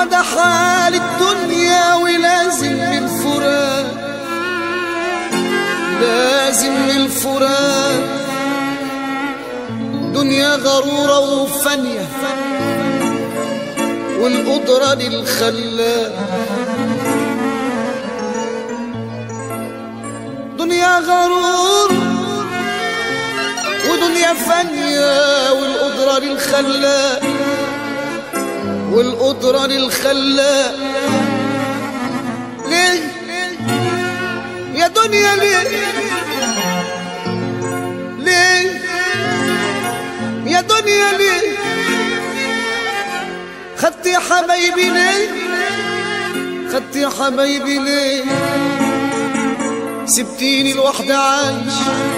ده حال الدنيا ولازم الفراق لازم الفراق دنيا غرورة وفانية والقدرة للخلاق دنيا غرور ودنيا فانية والقدرة للخلاق والقدرة للخلاق ليه يا دنيا ليه ليه يا دنيا ليه خدت يا حبايبي ليه خدت يا حبايبي ليه سبتيني لوحدي عايش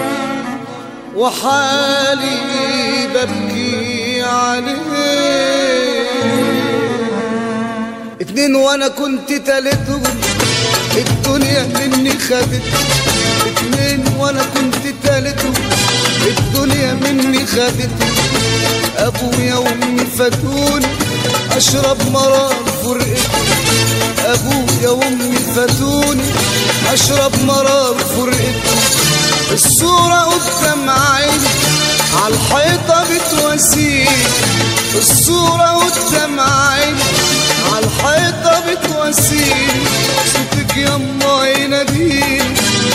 وحالي ببكي عليه اتنين وانا كنت تالتهم الدنيا مني خدت اتنين وانا كنت تالتهم الدنيا مني خدت ابويا وامي فاتوني اشرب مرار فرقتهم ابويا وامي فاتوني اشرب مرار فرقتهم الصورة قدام عيني على الحيطة بتواسيني الصورة قدام عيني على الحيطة بتواسيني صوتك يما يناديني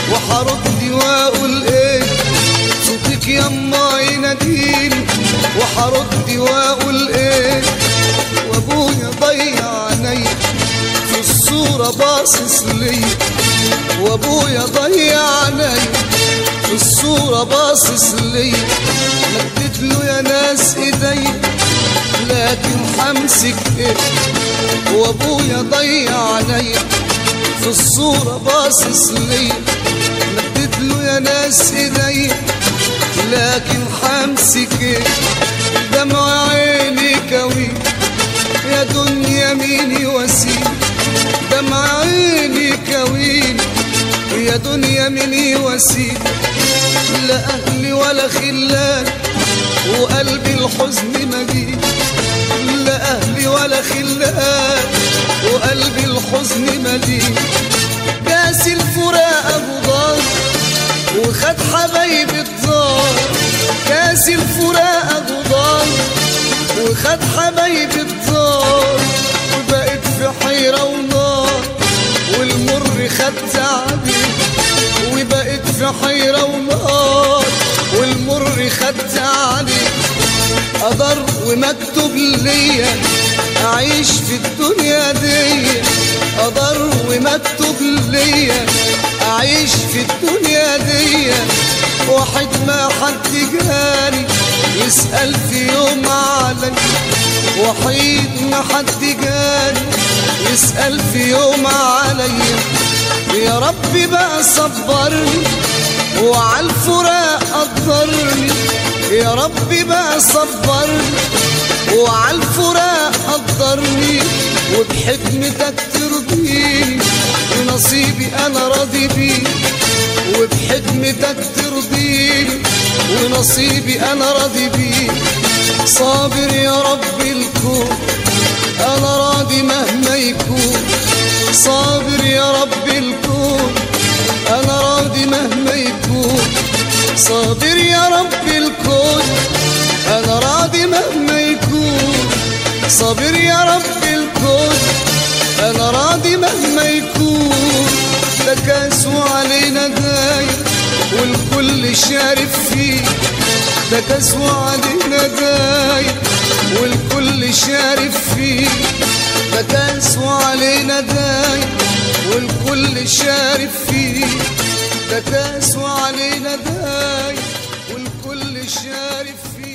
وحرد واقول ايه صوتك يما يناديني وحرد واقول ايه وابويا ضيع عينيا في الصورة باصص ليا وابويا ضيع عينيا في الصورة باصص ليا مدت له يا ناس ايدي لكن حمسك ايه وابويا ضيع عينيا في الصورة باصص ليا مدت له يا ناس ايدي لكن حمسك ايه دمع عيني كوي يا دنيا مين يواسيني دمع عيني كوين يا دنيا مين يواسيني لا أهلي ولا خلان وقلبي الحزن مجيد لا أهلي ولا خلان وقلبي الحزن مجيد كاس الفراق أبو ضار وخد حبايب الدار كاس الفراق أبو ضار وخد حبايب الدار وبقت في حيرة ونار والمر خد تعبي وبقت في حيرة ونار والمر خد علي قدر ومكتوب ليا أعيش في الدنيا دي قدر ومكتوب ليا أعيش في الدنيا دي واحد ما حد جاني يسأل في يوم علي وحيد ما حد جاني يسأل في يوم عليا يا ربي بقى صبرني وعلى الفراق قدرني يا ربي بقى صبرني وعلى الفراق قدرني وبحكمتك ترضيني ونصيبي انا راضي بيه وبحكمتك ترضيني ونصيبي انا راضي بيه صابر يا رب الكون انا راضي مهما يكون صابر يا رب الكون انا راضي مهما يكون صابر يا رب الكون انا راضي مهما يكون صابر يا رب الكون انا راضي مهما يكون ده كاس علينا داير والكل شارب فيه ده كاس علينا داير والكل شارب فيه ده كاس علينا داير والكل شارب فيه ده كاس علينا داير والكل شارب فيه